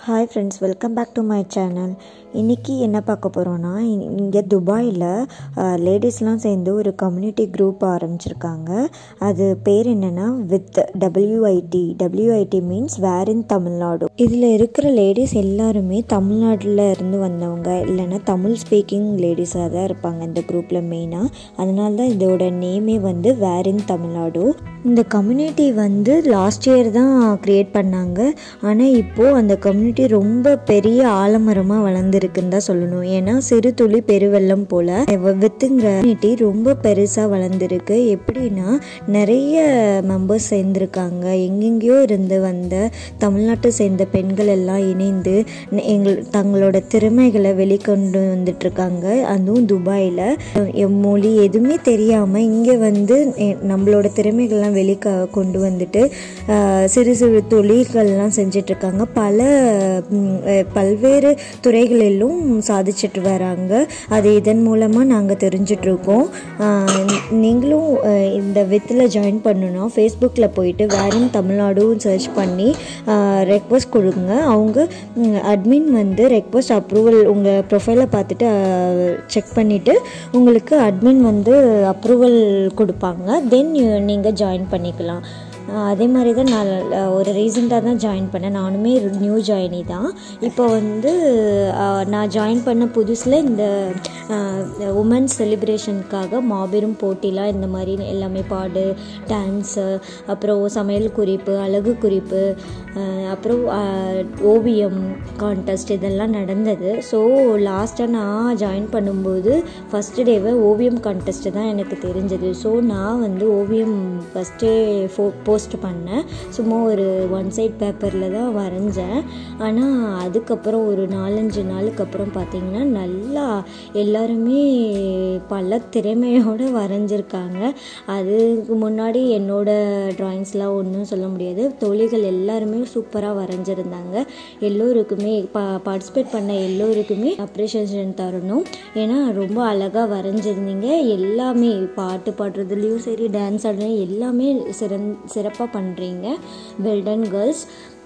hi friends welcome back to my channel இன்றைக்கி என்ன பார்க்க போகிறோன்னா இங்கே துபாயில் லேடிஸ்லாம் சேர்ந்து ஒரு கம்யூனிட்டி குரூப் ஆரம்பிச்சிருக்காங்க அது பேர் என்னென்னா with W I D W I D means where in Tamil Nadu இதில் இருக்கிற லேடிஸ் எல்லாருமே தமிழ்நாட்டில் இருந்து வந்தவங்க இல்லைன்னா தமிழ் ஸ்பீக்கிங் லேடிஸாக தான் இருப்பாங்க இந்த குரூப்பில் மெயினாக அதனால தான் இதோட நேமே வந்து வேர் இன் தமிழ்நாடு இந்த கம்யூனிட்டி வந்து லாஸ்ட் இயர் தான் க்ரியேட் பண்ணாங்க ஆனால் இப்போது அந்த கம்யூனிட்டி ரொம்ப பெரிய ஆலமரமாக வளர்ந்துருக்குன்னு தான் சொல்லணும் ஏன்னா சிறு துளி பெருவெள்ளம் போல் வித்துங்கிற கம்யூனிட்டி ரொம்ப பெருசாக வளர்ந்துருக்கு எப்படின்னா நிறைய மெம்பர்ஸ் சேர்ந்துருக்காங்க எங்கெங்கேயோ இருந்து வந்த தமிழ்நாட்டை சேர்ந்த பெண்கள் எல்லாம் இணைந்து எங்கள் தங்களோட திறமைகளை வெளிக்கொண்டு வந்துட்டுருக்காங்க அதுவும் துபாயில் மொழி எதுவுமே தெரியாமல் இங்கே வந்து நம்மளோட திறமைகள்லாம் வெளிக்க கொண்டு வந்துட்டு சிறு சிறு தொழில்கள்லாம் செஞ்சிட்ருக்காங்க பல பல்வேறு துறைகளிலும் சாதிச்சுட்டு வராங்க அது இதன் மூலமாக நாங்கள் தெரிஞ்சிட்ருக்கோம் நீங்களும் இந்த வித்தில் ஜாயின் பண்ணணும்னா ஃபேஸ்புக்கில் போயிட்டு வேறும் தமிழ்நாடும் சர்ச் பண்ணி ரெக்வஸ்ட் கொடுங்க அவங்க அட்மின் வந்து ரெக்வஸ்ட் அப்ரூவல் உங்கள் ப்ரொஃபைலை பார்த்துட்டு செக் பண்ணிவிட்டு உங்களுக்கு அட்மின் வந்து அப்ரூவல் கொடுப்பாங்க தென் நீங்கள் ஜாயின் பண்ணிக்கலாம் அதே மாதிரி தான் நான் ஒரு ரீசெண்டாக தான் ஜாயின் பண்ணேன் நானுமே நியூ ஜாயினி தான் இப்போ வந்து நான் ஜாயின் பண்ண புதுசில் இந்த உமன்ஸ் செலிப்ரேஷனுக்காக மாபெரும் போட்டிலாம் இந்த மாதிரி எல்லாமே பாடு டான்ஸு அப்புறம் சமையல் குறிப்பு அழகு குறிப்பு அப்புறம் ஓவியம் கான்டெஸ்ட் இதெல்லாம் நடந்தது ஸோ லாஸ்ட்டாக நான் ஜாயின் பண்ணும்போது ஃபஸ்ட்டு டேவே ஓவியம் கான்டெஸ்ட்டு தான் எனக்கு தெரிஞ்சது ஸோ நான் வந்து ஓவியம் ஃபஸ்ட்டே ஃபோ போஸ்ட் பண்ணேன் சும்மா ஒரு ஒன் சைட் பேப்பரில் தான் வரைஞ்சேன் ஆனால் அதுக்கப்புறம் ஒரு நாலஞ்சு நாளுக்கு அப்புறம் பார்த்திங்கன்னா நல்லா எல்லாருமே பல திறமையோடு வரைஞ்சிருக்காங்க அதுக்கு முன்னாடி என்னோடய ட்ராயிங்ஸ்லாம் ஒன்றும் சொல்ல முடியாது தொழில்கள் எல்லாருமே சூப்பராக வரைஞ்சிருந்தாங்க எல்லோருக்குமே பா பார்ட்டிசிபேட் பண்ண எல்லோருக்குமே அப்ரிஷியேஷன் தரணும் ஏன்னா ரொம்ப அழகாக வரைஞ்சிருந்தீங்க எல்லாமே பாட்டு பாடுறதுலேயும் சரி டான்ஸ் ஆடுறது எல்லாமே சிறந் சிறப்பாக பண்ணுறீங்க வெல்டன் கேர்ள்ஸ்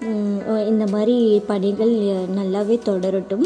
இந்த மாதிரி பணிகள் நல்லாவே தொடரட்டும்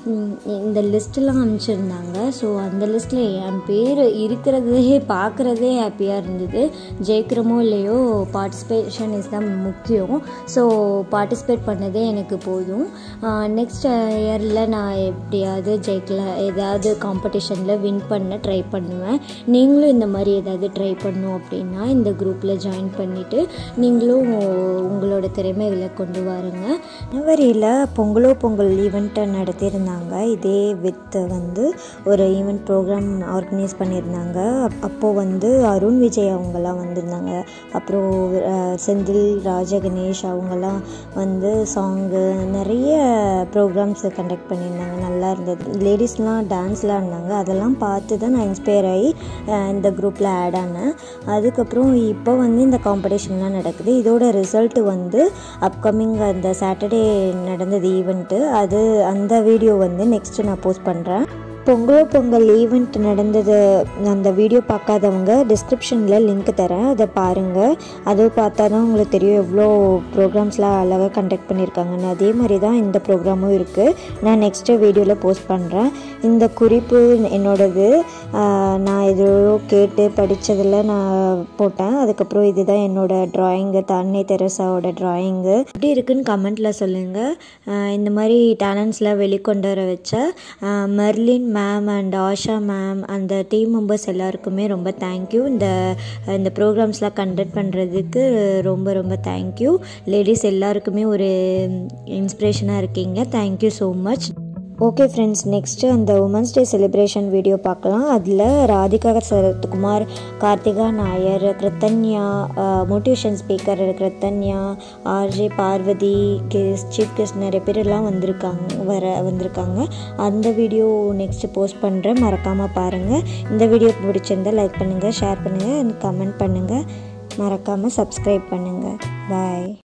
இந்த லிஸ்ட்டெலாம் அனுப்பிச்சிருந்தாங்க ஸோ அந்த லிஸ்ட்டில் என் பேர் இருக்கிறதே பார்க்குறதே ஹாப்பியாக இருந்தது ஜெயிக்கிறோமோ இல்லையோ பார்ட்டிசிபேஷன் இஸ் தான் முக்கியம் ஸோ பார்ட்டிசிபேட் பண்ணதே எனக்கு போதும் நெக்ஸ்ட் இயரில் நான் எப்படியாவது ஜெயிக்கல ஏதாவது காம்படிஷனில் வின் பண்ண ட்ரை பண்ணுவேன் நீங்களும் இந்த மாதிரி ஏதாவது ட்ரை பண்ணும் அப்படின்னா இந்த குரூப்பில் ஜாயின் பண்ணிவிட்டு நீங்களும் உங்களோட திறமைகளை கொண்டு வாருங்க ஜனவரியில் பொங்கலோ பொங்கல் ஈவெண்ட்டை நடத்தியிருந்தாங்க பண்ணியிருந்தாங்க இதே வித் வந்து ஒரு ஈவெண்ட் ப்ரோக்ராம் ஆர்கனைஸ் பண்ணியிருந்தாங்க அப்போது வந்து அருண் விஜய் அவங்கெல்லாம் வந்திருந்தாங்க அப்புறம் செந்தில் ராஜகணேஷ் அவங்கெல்லாம் வந்து சாங்கு நிறைய ப்ரோக்ராம்ஸ் கண்டக்ட் பண்ணியிருந்தாங்க நல்லா இருந்தது லேடிஸ்லாம் டான்ஸ்லாம் இருந்தாங்க அதெல்லாம் பார்த்து தான் நான் இன்ஸ்பயர் ஆகி இந்த குரூப்பில் ஆட் ஆனேன் அதுக்கப்புறம் இப்போ வந்து இந்த காம்படிஷன்லாம் நடக்குது இதோட ரிசல்ட்டு வந்து அப்கமிங் அந்த சாட்டர்டே நடந்தது ஈவெண்ட்டு அது அந்த வீடியோ வந்து நெக்ஸ்ட்டு நான் போஸ்ட் பண்ணுறேன் பொங்கலோ பொங்கல் ஈவெண்ட் நடந்தது அந்த வீடியோ பார்க்காதவங்க டிஸ்கிரிப்ஷனில் லிங்க் தரேன் அதை பாருங்கள் அதை பார்த்தா தான் உங்களுக்கு தெரியும் எவ்வளோ ப்ரோக்ராம்ஸ்லாம் அழகாக கண்டக்ட் பண்ணியிருக்காங்கன்னு அதே மாதிரி தான் இந்த ப்ரோக்ராமும் இருக்குது நான் நெக்ஸ்ட்டு வீடியோவில் போஸ்ட் பண்ணுறேன் இந்த குறிப்பு என்னோடது நான் எதோ கேட்டு படித்ததில் நான் போட்டேன் அதுக்கப்புறம் இதுதான் என்னோடய ட்ராயிங்கு தன்னை தெரசாவோட ட்ராயிங்கு எப்படி இருக்குன்னு கமெண்ட்டில் சொல்லுங்கள் இந்த மாதிரி டேலண்ட்ஸ்லாம் வெளிக்கொண்டு வர வச்ச Merlin ma'am and Asha ma'am அந்த டீம் மெம்பர்ஸ் எல்லாருக்குமே ரொம்ப தேங்க்யூ இந்த இந்த ப்ரோக்ராம்ஸ்லாம் கண்டக்ட் பண்ணுறதுக்கு ரொம்ப ரொம்ப தேங்க்யூ லேடிஸ் எல்லாருக்குமே ஒரு இன்ஸ்பிரேஷனாக இருக்கீங்க thank you so much okay friends next அந்த உமன்ஸ் டே செலிப்ரேஷன் வீடியோ பார்க்கலாம் அதில் Radhika Sarathkumar Karthika Nair Kiruthanya motivation speaker Kiruthanya RJ Parvathy கிஸ் சீஃப் கெஸ்ட் நிறைய பேரெல்லாம் வந்திருக்காங்க வர வந்திருக்காங்க அந்த வீடியோ நெக்ஸ்ட்டு போஸ்ட் பண்ணுறேன் மறக்காமல் பாருங்கள் இந்த வீடியோ பிடிச்சிருந்தால் லைக் பண்ணுங்கள் ஷேர் பண்ணுங்கள் கமெண்ட் பண்ணுங்கள் மறக்காமல் சப்ஸ்கிரைப் பண்ணுங்கள் பாய்